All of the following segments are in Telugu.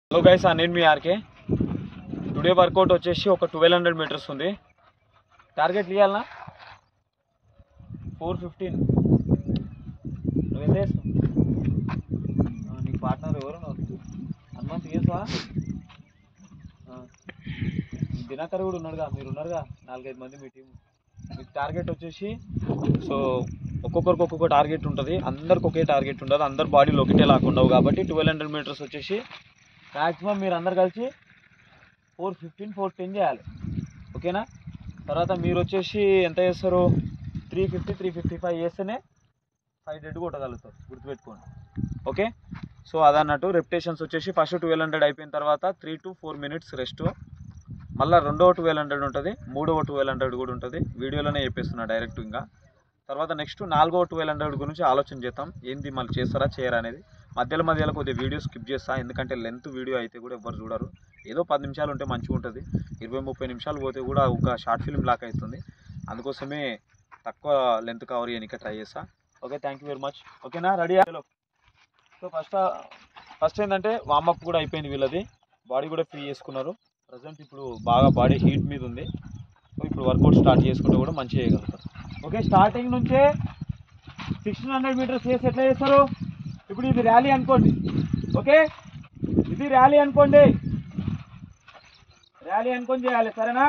హలో గైస్ నేను మీ ఆర్కే టుడే వర్కౌట్ వచ్చేసి ఒక ట్వెల్వ్ హండ్రెడ్ మీటర్స్ ఉంది టార్గెట్ ఇవ్వాలనా ఫోర్ ఫిఫ్టీన్ నువ్వేం చేస్తావు ఆ, నీకు పార్ట్నర్ ఎవరు హనుమంత్ చేసావా దినాకర్ కూడా ఉన్నాడుగా మీరు ఉన్నారుగా నాలుగైదు మంది మీ టీం మీకు టార్గెట్ వచ్చేసి సో ఒక్కొక్కరికి ఒక్కొక్క టార్గెట్ ఉంటుంది అందరికి ఒకే టార్గెట్ ఉండదు అందరు బాడీలో ఒకటే లాగా ఉండవు కాబట్టి ట్వెల్వ్ హండ్రెడ్ మీటర్స్ వచ్చేసి మ్యాక్సిమం మీరు అందరు కలిసి ఫోర్ ఫిఫ్టీన్ ఫోర్ టెన్ చేయాలి ఓకేనా తర్వాత మీరు వచ్చేసి ఎంత చేస్తారు three fifty three fifty five చేస్తేనే ఫైవ్ డెడ్ కొట్టగలుగుతారు గుర్తుపెట్టుకోండి ఓకే సో అదన్నట్టు రెప్యుటేషన్స్ వచ్చేసి ఫస్ట్ ట్వెల్వ్ హండ్రెడ్ అయిపోయిన తర్వాత three to four minutes rest మళ్ళీ రెండవ ట్వెల్వ్ హండ్రెడ్ ఉంటుంది మూడవ ట్వెల్వ్ హండ్రెడ్ కూడా ఉంటుంది వీడియోలోనే చెప్పేస్తున్నా డైరెక్ట్ ఇంకా తర్వాత నెక్స్ట్ నాలుగవ ట్వెల్వ్ హండ్రెడ్ గురించి ఆలోచన చేద్దాం ఏంది మళ్ళీ చేస్తారా చేయరా అనేది మధ్యలో మధ్యలో కొద్దిగా వీడియో స్కిప్ చేస్తా ఎందుకంటే లెంత్ వీడియో అయితే కూడా ఎవ్వరు చూడరు ఏదో పది నిమిషాలు ఉంటే మంచిగా ఉంటుంది ఇరవై ముప్పై నిమిషాలు పోతే కూడా ఒక షార్ట్ ఫిల్మ్ లాక్ అవుతుంది అందుకోసమే తక్కువ లెంత్ కవర్ చేయడానికి ట్రై చేస్తా okay thank you very much ఓకేనా ready hello so first first ఏంటంటే వార్మప్ కూడా అయిపోయింది వీళ్ళది బాడీ కూడా ఫ్రీ చేసుకున్నారు ప్రజెంట్ ఇప్పుడు బాగా బాడీ హీట్ మీద ఉంది సో ఇప్పుడు వర్కౌట్ స్టార్ట్ చేసుకుంటే కూడా మంచిగా చేయగలుగుతారు ఓకే స్టార్టింగ్ నుంచే సిక్స్టీన్ హండ్రెడ్ మీటర్స్ చేసి ఎట్లా చేస్తారు ఇప్పుడు ఇది ర్యాలీ అనుకోండి ఓకే ఇది ర్యాలీ అనుకోండి ర్యాలీ అనుకొని చేయాలి సరేనా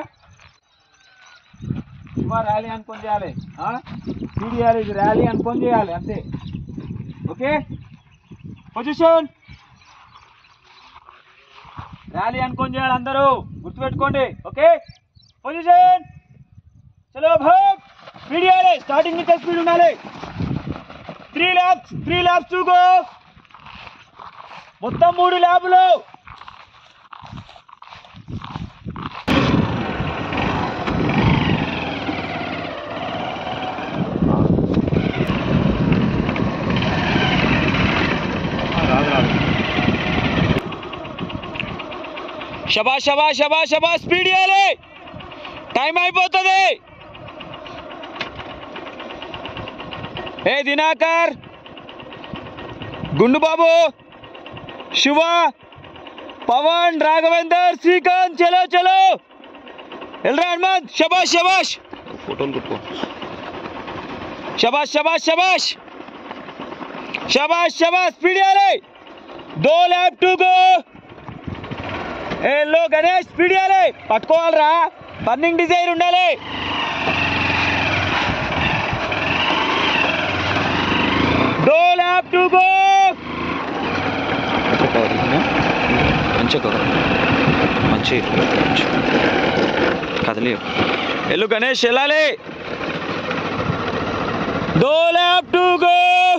ఇవా ర్యాలీ అనుకొని చేయాలి స్పీడ్ చేయాలి ఇది ర్యాలీ అనుకొని చేయాలి అంతే ఓకే పొజిషన్ ర్యాలీ అనుకొని చేయాలి అందరూ గుర్తుపెట్టుకోండి ఓకే పొజిషన్ చలో భాగ్ స్పీడ్ చేయాలి స్టార్టింగ్ నుంచి స్పీడ్ ఉండాలి three laps three laps to go మొత్తం మూడు ల్యాబ్లు షబా షబా షబా షబా స్పీడ్ చేయాలి టైం అయిపోతుంది ఏ దినాకర్ గుండు బాబు శివ పవన్ రాఘవేందర్ శ్రీకాంత్ చలో చలో ఎల్రా హనుమంత్ శబాష్ శబాష్ ఫోటోలు కుట్టుకో శబాష్ శబాష్ శబాష్ శబాష్ శబాష్ స్పీడ్ చేయాలి దో ల్యాబ్ టు గో ఏ లో గణేష్ స్పీడ్ చేయాలి పట్టుకోవాలరా బర్నింగ్ డిజైర్ ఉండాలి దో ల్యాబ్ టు గో మంచిగా కవర్ మంచి కదలే ఎల్లు గణేష్ వెళ్ళాలి दो लैप टू गो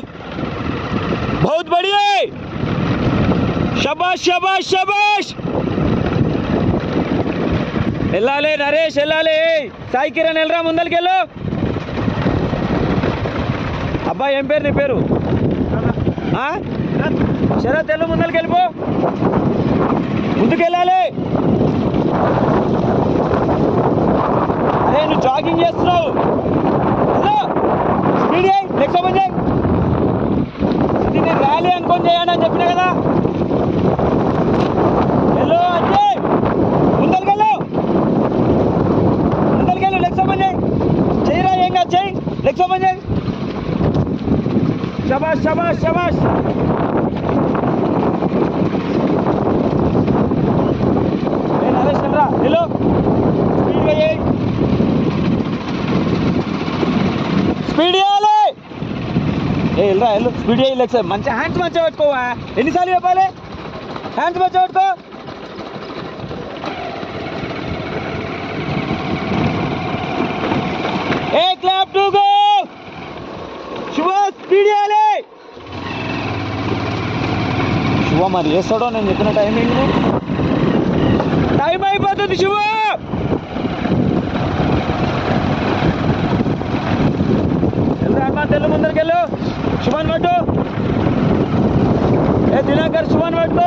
बहुत बढ़िया शाबाश शाबाश शाबाश వెళ్ళాలి నరేష్ వెళ్ళాలి సాయి కిరణ్ వెళ్ళరా ముందరికి వెళ్ళు అబ్బాయి ఏం పేరు నీ పేరు ఆ? శరత్ వెళ్ళు ముందరికి వెళ్ళిపో ముందుకు వెళ్ళాలి అరే నువ్వు జాగింగ్ చేస్తున్నావు హలో స్పీడ్ చేయి నెక్స్ట్ ఓపెన్ చేయి ఇది నేను ర్యాలీ అనుకొని చేయండి అని చెప్పినా కదా హలో అంటే ముందరికెళ్ళు ముందరికెళ్ళు లెగ్స్ ఓపెన్ చేయి చేయరా ఏం కాదు చేయి లెగ్స్ ఓపెన్ చేయి శబాష్ శబాష్ శబాష్ ఏ నరేష్ వెళ్ళరా హలో స్పీడ్గా చేయి స్పీడ్ చేయాలి ఏ వెళ్ళరా వెళ్ళు స్పీడ్ చేయాలి లెక్స్ మంచిగా హ్యాండ్స్ మంచిగా పెట్టుకోవా ఎన్నిసార్లు చెప్పాలి హ్యాండ్స్ మంచిగా పెట్టుకో ఏ clap to go Shubha speed చేయాలి శుభ మరి చేస్తాడో నేను చెప్పిన టైమింగ్ టైం అయిపోతుంది శుభ వెళ్తా హనుమాన్ తెల్లు ముందరికెళ్ళు శుభన్ పట్టు ఏ దినాకర్ శుభన్ పట్టుకో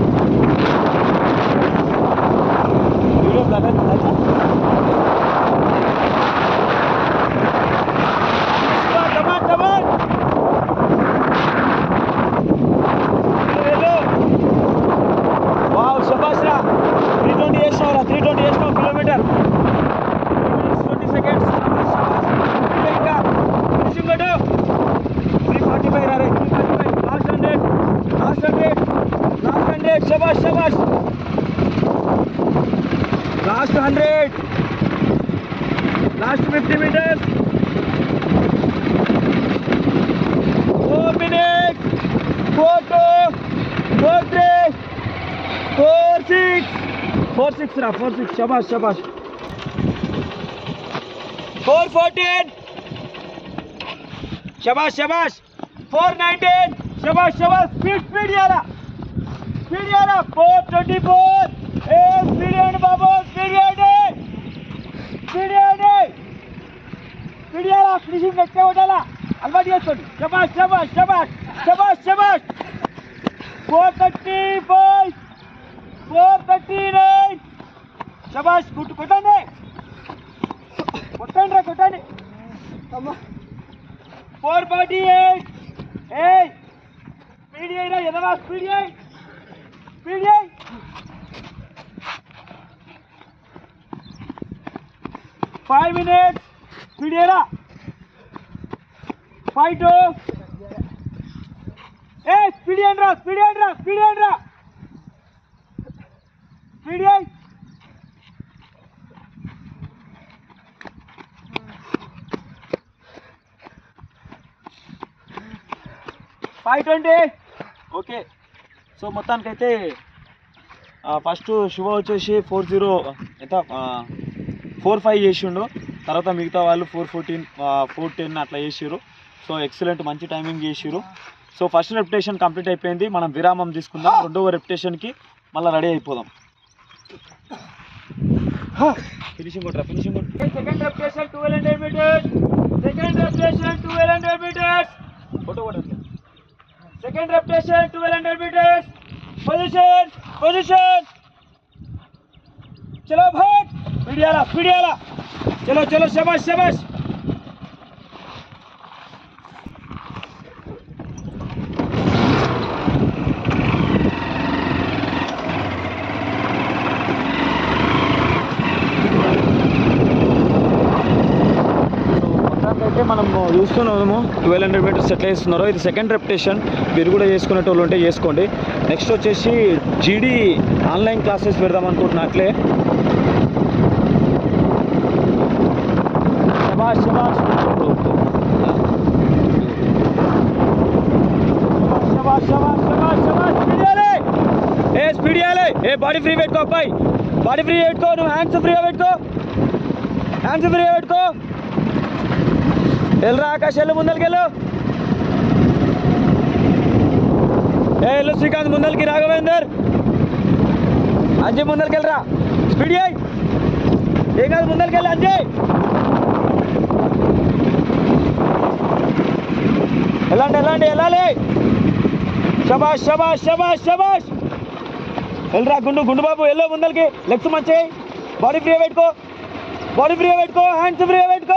వీడియో ప్లాన్ అవుతుందా? Shiva, come on, come on. వెళ్ళు, వెళ్ళు. కిలోమీటర్ ట్వంటీ సెకండ్స్ ఇంకా ఫినిషింగ్ కొట్టు త్రీ ఫార్టీ ఫైవ్ రా three forty five last hundred last hundred last hundred శబాష్ శబాష్ last hundred last fifty metres four minutes four two four three four six four six రా ఫోర్ సిక్స్ శబాష్ శబాష్ ఫోర్ ఫోర్టీన్ శబాష్ శబాష్ ఫోర్ నైన్టీన్ శబాష్ శబాష్ స్పీడ్ స్పీడ్ ఇవ్వాలా స్పీడ్ ఇవ్వాలా ఫోర్ ట్వంటీ ఫోర్ ఏ స్పీడ్ ఇవ్వండి బాబు స్పీడ్ ఇవ్వండి స్పీడ్ ఇవ్వండి స్పీడ్ ఇవ్వాలా ఫినిషింగ్ ఎక్కడ ఉండాలా అలవాటు చేసుకోండి శబాష్ శబాష్ శబాష్ శబాష్ శబాష్ four thirty five four thirty nine శబాష్ గుట్టు కొట్టండి కొట్టండి రా కొట్టండి ఫోర్ ఫార్టీ ఎయిట్ ఏయ్ స్పీడ్ అయినా ఎదవా స్పీడ్ అయ్యి స్పీడ్ అయ్యి ఫైవ్ మినిట్స్ స్పీడ్ అయ్యరా ఫైవ్ టూ ఏ స్పీడ్ అయ్యండి రా స్పీడ్ అయ్యండి రా స్పీడ్ అయ్యండి రా స్పీడ్ అయ్యి ఫైవ్ ట్వంటీ ఓకే సో మొత్తానికైతే ఫస్ట్ శుభ వచ్చేసి ఫోర్ జీరో ఎంత ఫోర్ ఫైవ్ చేసిండు తర్వాత మిగతా వాళ్ళు ఫోర్ ఫోర్టీన్ ఫోర్ టెన్ అట్లా చేసిర్రు సో ఎక్సలెంట్ మంచి టైమింగ్ చేసిర్రు సో ఫస్ట్ రెప్యుటేషన్ కంప్లీట్ అయిపోయింది మనం విరామం తీసుకుందాం రెండవ రెప్యుటేషన్కి మళ్ళీ రెడీ అయిపోదాం ఫినిషింగ్ కొట్టరా ఫినిషింగ్ కొట్టు second reputation twelve hundred metres second reputation twelve hundred metres photo కొట్టండి second reputation twelve hundred metres position position చలో భాట్ స్పీడ్ आला स्पीड आला चलो चलो शाबाश शाबाश అయితే మనం చూస్తున్నాము ట్వెల్వ్ హండ్రెడ్ మీటర్స్ ఎట్లా చేస్తున్నారో ఇది సెకండ్ రెప్యుటేషన్ మీరు కూడా చేసుకునేటోళ్ళు ఉంటే చేసుకోండి నెక్స్ట్ వచ్చేసి జీడీ ఆన్లైన్ క్లాసెస్ పెడదాం అనుకుంటున్నా అట్లే శబాష్ శబాష్ శబాష్ శబాష్ శబాష్ శబాష్ స్పీడ్ ఇవ్వాలి ఏ స్పీడ్ ఇవ్వాలి ఏ బాడీ ఫ్రీ పెట్టుకో అబ్బాయి బాడీ ఫ్రీ పెట్టుకో నువ్వు హ్యాండ్స్ ఫ్రీగా పెట్టుకో హ్యాండ్స్ ఫ్రీగా పెట్టుకో వెళ్ళరా ఆకాశ్ వెళ్ళు ముందరికెళ్ళు ఏ వెళ్ళు శ్రీకాంత్ ముందరికి రాఘవేందర్ అంజయ్ ముందరికెళ్ళరా స్పీడ్ అయ్యి ఏం కాదు ముందరికెళ్ళి అంజయ్ వెళ్ళండి వెళ్ళండి వెళ్ళాలి శబాష్ శబాష్ శబాష్ శబాష్ వెళ్ళరా గుండు గుండు బాబు వెళ్ళు ముందరికి లెగ్స్ మంచి బాడీ ఫ్రీగా పెట్టుకో బాడీ ఫ్రీగా పెట్టుకో హ్యాండ్స్ ఫ్రీగా పెట్టుకో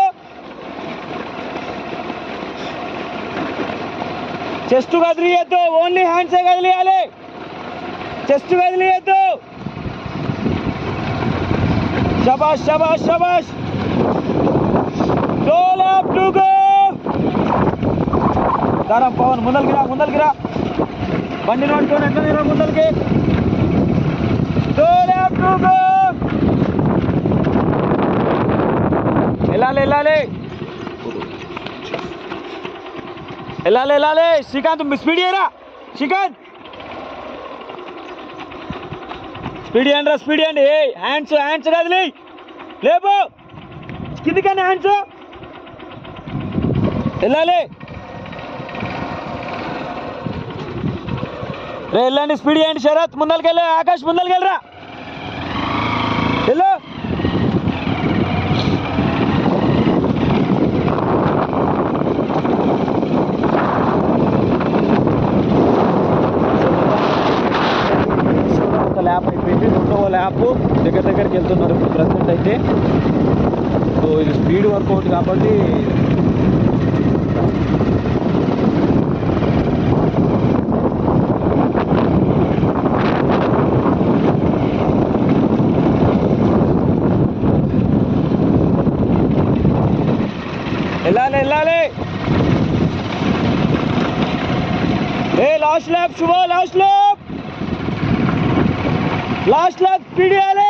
చెస్ట్ కదిలియద్దు ఓన్లీ హ్యాండ్సే కదిలియాలి చెస్ట్ కదిలియద్దు శబాష్ శబాష్ శబాష్ డోల్ అప్ టు గో దారం పవన్ ముందలకి రా ముందలకి రా బండిని పట్టుకొని ఎట్లా రా ముందలకి డోల్ అప్ టు గో వెళ్ళాలి వెళ్ళాలి వెళ్ళాలి వెళ్ళాలి శ్రీకాంత్ మీ స్పీడ్ చేయరా శ్రీకాంత్ స్పీడ్ చేయండి రా స్పీడ్ చేయండి ఏ హ్యాండ్స్ హ్యాండ్స్ కదిలి లేపు కిందికన్నా హ్యాండ్స్ వెళ్ళాలి రే వెళ్ళండి స్పీడ్ చేయండి శరత్ ముందరికి వెళ్ళి ఆకాష్ ముందరికి వెళ్ళరా వెళ్ళు ఒక ల్యాప్ అయిపోయింది రెండవ ల్యాప్ దగ్గర దగ్గరికి వెళ్తున్నారు ఇప్పుడు ప్రజెంట్ అయితే సో ఇది స్పీడ్ వర్కౌట్ కాబట్టి last lap Shubha last lap last lap speed ఇవ్వాలి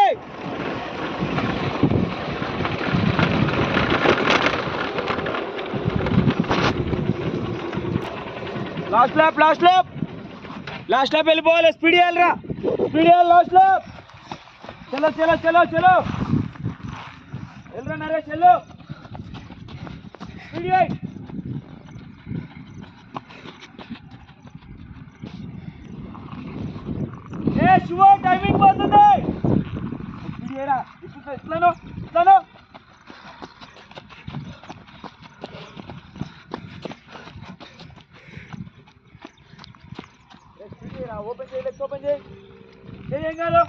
last lap last lap last lap వెళ్ళిపోవాలి స్పీడ్ ఇవ్వాలిరా స్పీడ్ ఇవ్వాలి లాస్ట్ ల్యాప్ చలో చలో చలో చలో వెళ్ళరా నరేష్ వెళ్ళు స్పీడ్ ఇవ్వాలి ఏ శివ టైమింగ్ పోతుంది స్పీడ్ చేయరా ఇప్పుడు ఇట్లాను ఇట్లాను ఓపెన్ చేయలేదు ఓపెన్ చేయి చేయం కాదు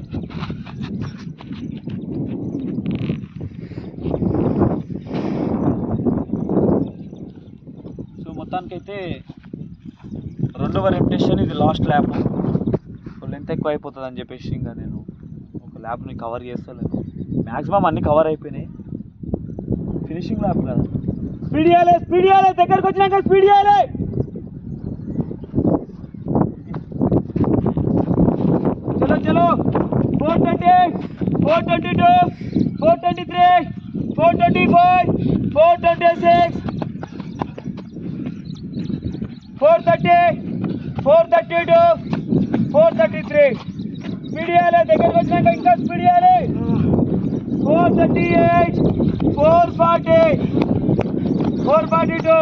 సో మొత్తానికైతే రెండవ రెప్యుటేషన్ ఇది లాస్ట్ ల్యాప్ లెంత్ ఎక్కువ అయిపోతుంది అని చెప్పేసి ఇంకా నేను ఒక ల్యాప్ని కవర్ చేస్తలేను మ్యాక్సిమం అన్ని కవర్ అయిపోయినాయి ఫినిషింగ్ ల్యాప్ కదా స్పీడ్ చేయాలి స్పీడ్ చేయాలి దగ్గరకు వచ్చినాక స్పీడ్ చేయాలి చలో చలో four twenty four twenty two four twenty three four twenty five four twenty six four thirty four thirty two four thirty three speed చేయాలి దగ్గరకు వచ్చినాక ఇంకా స్పీడ్ చేయాలి four thirty eight four forty four forty two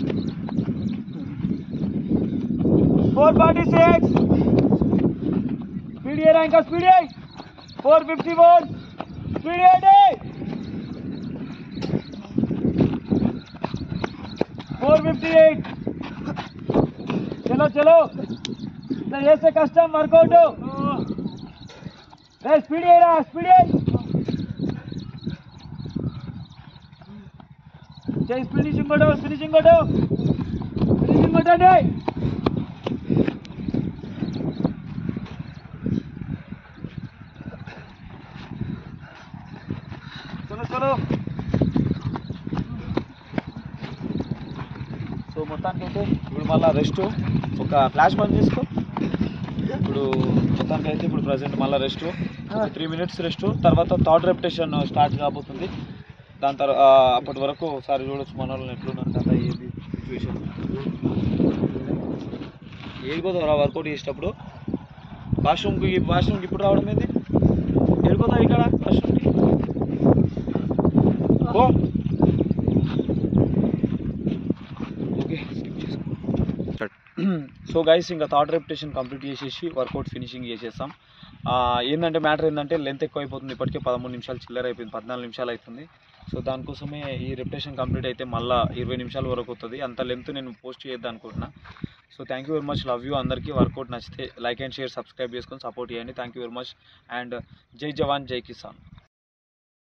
four forty six speed చేయరా ఇంకా స్పీడ్ చేయి ఫోర్ ఫిఫ్టీ వన్ స్పీడ్ చేయండి ఫోర్ ఫిఫ్టీ ఎయిట్ చలో చలో ఇట్లా చేస్తే కష్టం వర్కౌట్ రే స్పీడ్ చేయరా స్పీడ్ చేయి చేయి ఫినిషింగ్ కొట్టు ఫినిషింగ్ కొట్టు ఫినిషింగ్ కొట్టండి చలో చలో సో మొత్తానికి అయితే ఇప్పుడు మళ్ళీ రెస్ట్ ఒక ఫ్లాష్ బంద్ చేసుకో ఇప్పుడు మొత్తానికి అయితే ఇప్పుడు ప్రజెంట్ మళ్ళీ రెస్ట్ ఒక త్రీ మినిట్స్ రెస్ట్ తర్వాత థర్డ్ రెప్యుటేషన్ స్టార్ట్ కాబోతుంది దాని తర్వాత అప్పటి వరకు ఒకసారి చూడొచ్చు మన వాళ్ళని ఎట్లున్నారు కదా ఏది సిచ్యువేషన్ ఏడిపోతావు వర్కౌట్ చేసేటప్పుడు వాష్రూమ్కి వాష్రూమ్కి ఇప్పుడు రావడం ఏంది ఏడిపోతావు ఇక్కడ వాష్రూమ్కి ఓ ఓకే స్కిప్ చేసుకో సో గైస్ ఇంకా థర్డ్ రెప్యుటేషన్ కంప్లీట్ చేసేసి వర్కౌట్ ఫినిషింగ్ చేసేస్తాం ఆ, ఏంటంటే మ్యాటర్ ఏంటంటే లెంత్ ఎక్కువ అయిపోతుంది ఇప్పటికే పదమూడు నిమిషాలు చిల్లర అయిపోయింది పద్నాలుగు నిమిషాలు అవుతుంది సో దానికోసమే ఈ రెప్యుటేషన్ కంప్లీట్ అయితే మళ్ళీ ఇరవై నిమిషాల వరకు అవుతుంది అంత లెంత్ నేను పోస్ట్ చేయొద్దు అనుకుంటున్నా so thank you very much love you అందరికీ వర్కౌట్ నచ్చితే లైక్ అండ్ షేర్ సబ్స్క్రైబ్ చేసుకొని సపోర్ట్ చేయండి thank you very much and జై జవాన్ జై కిసాన్